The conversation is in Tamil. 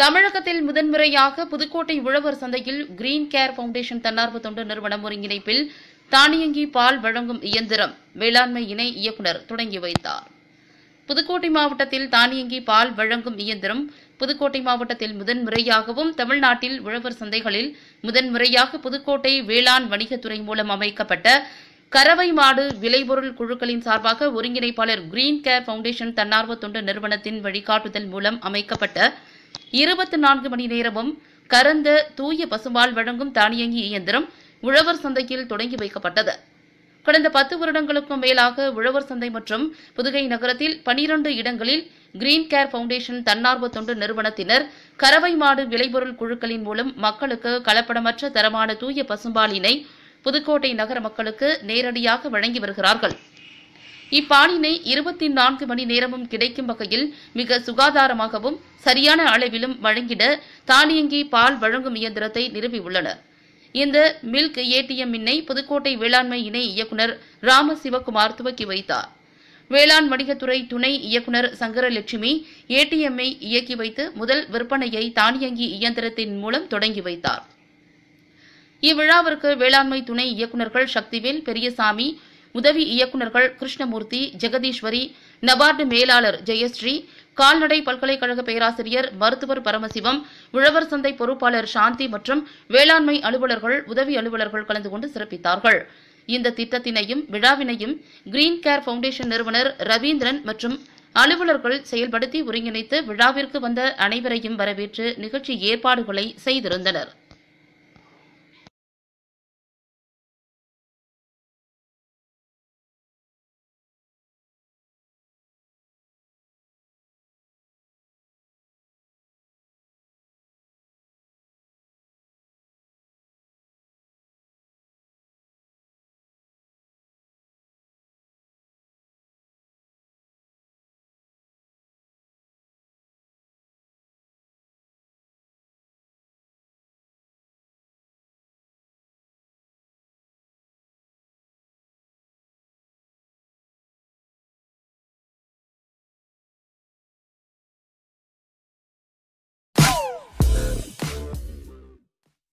தமிழகத்தில் முதன்முறையாக புதுக்கோட்டை உழவர் சந்தையில் கிரீன் கேர் ஃபவுண்டேஷன் தன்னார்வ தொண்டு நிறுவனம் ஒருங்கிணைப்பில் தானியங்கி பால் வழங்கும் இயந்திரம் வேளாண்மை இணை இயக்குநர் தொடங்கி வைத்தார் புதுக்கோட்டை மாவட்டத்தில் தானியங்கி பால் வழங்கும் இயந்திரம் புதுக்கோட்டை மாவட்டத்தில் முதன்முறையாகவும் தமிழ்நாட்டில் உழவர் சந்தைகளில் முதன்முறையாக புதுக்கோட்டை வேளாண் வணிகத்துறை மூலம் அமைக்கப்பட்ட கறவை மாடு விளைபொருள் குழுக்களின் சார்பாக ஒருங்கிணைப்பாளர் கிரீன் கேர் ஃபவுண்டேஷன் தன்னார்வ தொண்டு நிறுவனத்தின் வழிகாட்டுதல் மூலம் அமைக்கப்பட்ட இருபத்தி நான்கு மணி நேரமும் கறந்த தூய பசும்பால் வழங்கும் தானியங்கி இயந்திரம் உழவர் சந்தையில் தொடங்கி வைக்கப்பட்டது கடந்த பத்து வருடங்களுக்கும் மேலாக உழவர் சந்தை மற்றும் புதுகை நகரத்தில் பனிரண்டு இடங்களில் கிரீன் கேர் ஃபவுண்டேஷன் தன்னார்வ தொண்டு நிறுவனத்தினர் கறவை மாடு விளைபொருள் குழுக்களின் மூலம் மக்களுக்கு கலப்படமற்ற தரமான தூய பசும்பாலினை புதுக்கோட்டை நகர மக்களுக்கு நேரடியாக வழங்கி வருகிறார்கள் இப்பாலினை இருபத்தி நான்கு மணி நேரமும் கிடைக்கும் வகையில் மிக சுகாதாரமாகவும் சரியான அளவிலும் வழங்கிட தானியங்கி பால் வழங்கும் இயந்திரத்தை நிறுவியுள்ளனர் இந்த மில்க் ஏடிஎம் மின்னை புதுக்கோட்டை வேளாண்மை இணை இயக்குநர் ராம சிவகுமார் துவக்கி வைத்தார் வேளாண் வணிகத்துறை துணை இயக்குநர் சங்கரலட்சுமி ஏடிஎம்மை இயக்கி வைத்து முதல் விற்பனையை தானியங்கி இயந்திரத்தின் மூலம் தொடங்கி வைத்தார் இவ்விழாவிற்கு வேளாண்மை துணை இயக்குநர்கள் சக்திவேல் பெரியசாமி உதவி இயக்குநர்கள் கிருஷ்ணமூர்த்தி ஜெகதீஸ்வரி நபார்டு மேலாளர் ஜெயஸ்ரீ கால்நடை பல்கலைக்கழக பேராசிரியர் மருத்துவர் பரமசிவம் உழவர் சந்தை பொறுப்பாளர் சாந்தி மற்றும் வேளாண்மை அலுவலர்கள் உதவி அலுவலர்கள் கலந்து கொண்டு சிறப்பித்தார்கள் இந்த திட்டத்தினையும் விழாவினையும் கிரீன் கேர் ஃபவுண்டேஷன் நிறுவனர் ரவீந்திரன் மற்றும் அலுவலர்கள் செயல்படுத்தி ஒருங்கிணைத்து விழாவிற்கு வந்த அனைவரையும் வரவேற்று நிகழ்ச்சி ஏற்பாடுகளை செய்திருந்தனர்